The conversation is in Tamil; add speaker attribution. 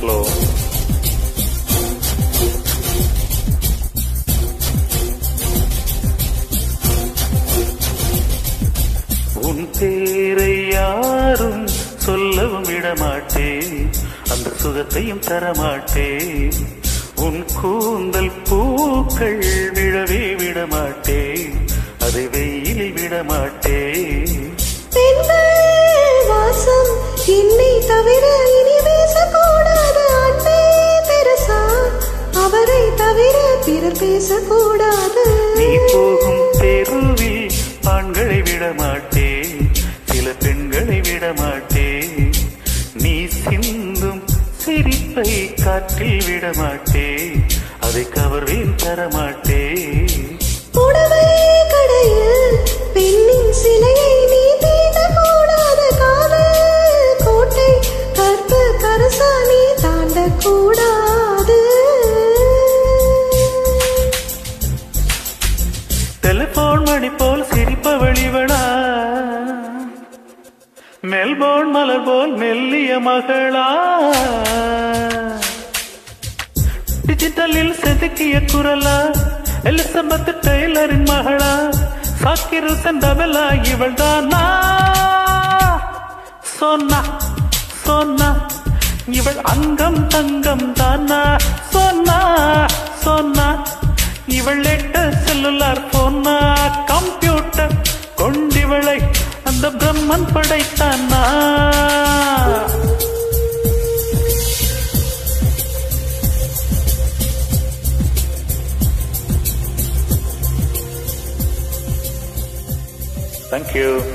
Speaker 1: ஸ்லோ உன் பேரை யாரும் சொல்லவும் விடமாட்டேன் அந்த சுகத்தையும் தரமாட்டேன் உன் கூந்தல் பூக்கள் விழவே விடமாட்டேன் அதை வெயிலில் விடமாட்டேன்
Speaker 2: பெண்கள் வாசம் என்னை தவிர இனி பேசக்கூடாது அன்பே தெரசா அவரை தவிர பிறர் பேசக்கூடாது
Speaker 1: நீ போகும் தெருவில் ஆண்களை விடமாட்டேன் சில பெண்களை விடமாட்டேன் நீ சிந்தும் சிரிப்பை காற்றில் விடமாட்டேன் அதை கவர்வேன் தரமாட்டேன்
Speaker 2: புடவை கடையில் பெண்ணின் சிலையை நீ தீண்டக்கூடாது காதல் கோட்டை கற்ப கரசா நீ தாண்டக்கூடாது
Speaker 1: டெலிபோன் மணி போல் சிரிப்பவழிவளா மெல்போன் மலர் போல் மெல்லிய மகளா டிஜிட்டலில் செதுக்கிய குரலா எலிசபெத் டெய்லரின் மகளா சாக்கிரு சென்றவளா இவள் தானா சொன்னா சொன்னா இவள் அங்கம் தங்கம் தானா சொன்னா சொன்னா இவள் எட்ட செல்லுலார் போனா கம்ப்யூட்டர் கொண்டிவளை அந்த பிரம்மன் படைத்தானா தேங்க்யூ